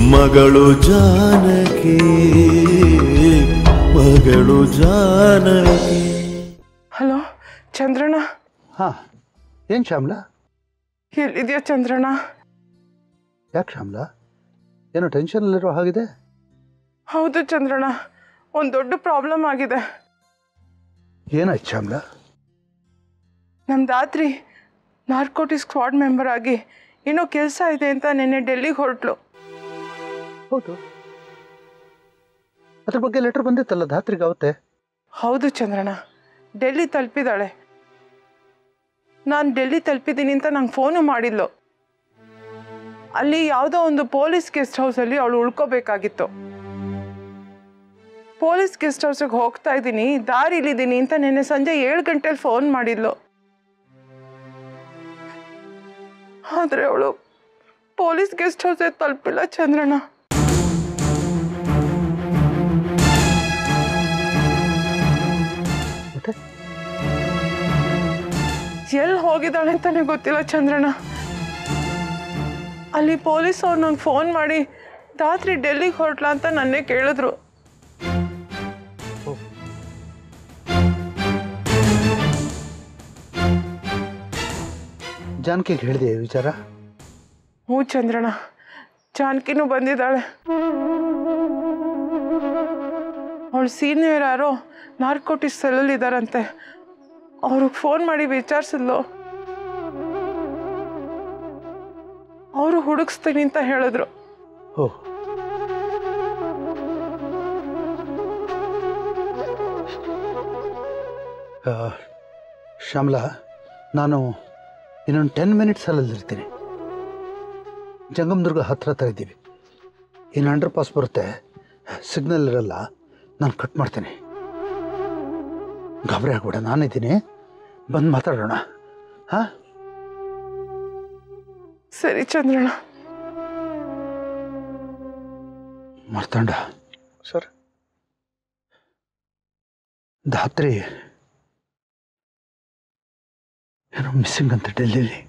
ಮಗಳು ಜಾನಕಿ ಮಗಳು ಜಾನಕಿ ಹಲೋ ಚಂದ್ರಣ್ಣ ಹಾಂ ಏನು ಶ್ಯಾಮ್ಲಾ ಎಲ್ಲಿದೆಯಾ ಚಂದ್ರಣ್ಣ ಯಾಕೆ ಶ್ಯಾಮ್ಲಾ ಏನೋ ಟೆನ್ಷನಲ್ಲಿರೋ ಹಾಗಿದೆ ಹೌದು ಚಂದ್ರಣ್ಣ ಒಂದು ದೊಡ್ಡ ಪ್ರಾಬ್ಲಮ್ ಆಗಿದೆ ಏನಾಯ್ತು ಶ್ಯಾಮ್ಲಾ ನಮ್ಮ ರಾತ್ರಿ ನಾರ್ಕೋಟಿಕ್ ಸ್ಕ್ವಾಡ್ ಮೆಂಬರ್ ಆಗಿ ಏನೋ ಕೆಲಸ ಇದೆ ಅಂತ ನಿನ್ನೆ ಡೆಲ್ಲಿಗೆ ಹೊರಟ್ಲು ಹೌದು ಅದ್ರ ಬಗ್ಗೆ ಲೆಟರ್ ಬಂದಿತ್ತಲ್ಲ ಧಾತ್ರಿಗೆ ಅವತ್ತೆ ಹೌದು ಚಂದ್ರಣ್ಣ ಡೆಲ್ಲಿ ತಲುಪಿದಾಳೆ ನಾನು ಡೆಲ್ಲಿ ತಲುಪಿದ್ದೀನಿ ಅಂತ ನಂಗೆ ಫೋನು ಮಾಡಿದ್ಲು ಅಲ್ಲಿ ಯಾವುದೋ ಒಂದು ಪೊಲೀಸ್ ಗೆಸ್ಟ್ ಹೌಸಲ್ಲಿ ಅವಳು ಉಳ್ಕೋಬೇಕಾಗಿತ್ತು ಪೊಲೀಸ್ ಗೆಸ್ಟ್ ಹೌಸಿಗೆ ಹೋಗ್ತಾ ಇದ್ದೀನಿ ದಾರಿಲಿದ್ದೀನಿ ಅಂತ ನಿನ್ನೆ ಸಂಜೆ ಏಳು ಗಂಟೆಲಿ ಫೋನ್ ಮಾಡಿದ್ಲು ಆದರೆ ಅವಳು ಪೊಲೀಸ್ ಗೆಸ್ಟ್ ಹೌಸಿಗೆ ತಲುಪಿಲ್ಲ ಚಂದ್ರಣ್ಣ ಮತ್ತೆ ಎಲ್ಲಿ ಹೋಗಿದ್ದಾಳೆ ಅಂತಾನೆ ಗೊತ್ತಿಲ್ಲ ಚಂದ್ರಣ್ಣ ಅಲ್ಲಿ ಪೊಲೀಸ್ ಅವ್ರು ನಂಗೆ ಫೋನ್ ಮಾಡಿ ರಾತ್ರಿ ಡೆಲ್ಲಿಗೆ ಹೊರಟ್ಲಾ ಅಂತ ನನ್ನೇ ಕೇಳಿದ್ರು ಜಾನಕಿಗೆ ಹೇಳಿದೆ ಈ ವಿಚಾರ ಹ್ಞೂ ಚಂದ್ರಣ್ಣ ಜಾನಕಿನೂ ಬಂದಿದ್ದಾಳೆ ಅವಳು ಸೀನಿಯರ್ ಯಾರೋ ನಾರ್ಕೋಟಿಸ್ ಸೆಲ್ಲಲ್ಲಿ ಇದ್ದಾರಂತೆ ಅವ್ರಿಗೆ ಫೋನ್ ಮಾಡಿ ವಿಚಾರಿಸಿದ್ಲು ಅವರು ಹುಡುಕ್ಸ್ತೀನಿ ಅಂತ ಹೇಳಿದ್ರು ಓ ಆ, ಶ್ಯಾಮ್ಲಾ ನಾನು ಇನ್ನೊಂದು ಟೆನ್ ಮಿನಿಟ್ಸಲ್ಲಿರ್ತೀನಿ ಜಂಗಮದುರ್ಗ ಹತ್ರ ಹತ್ರ ಇದ್ದೀವಿ ಇನ್ನು ಅಂಡರ್ ಪಾಸ್ ಬರುತ್ತೆ ಸಿಗ್ನಲ್ ಇರಲ್ಲ ನಾನು ಕಟ್ ಮಾಡ್ತೀನಿ ಗಾಬರಿ ಆಗ್ಬೇಡ ನಾನಿದ್ದೀನಿ ಬಂದು ಮಾತಾಡೋಣ ಹಾಂ ಸರಿ ಚಂದ್ರಣ್ಣ ಮಾರ್ತಾಂಡ ಸರ್ ಧಾತ್ರಿ ಏನೋ ಮಿಸ್ಸಿಂಗ್ ಅಂತ ಡೆಲ್ಲಿಲಿ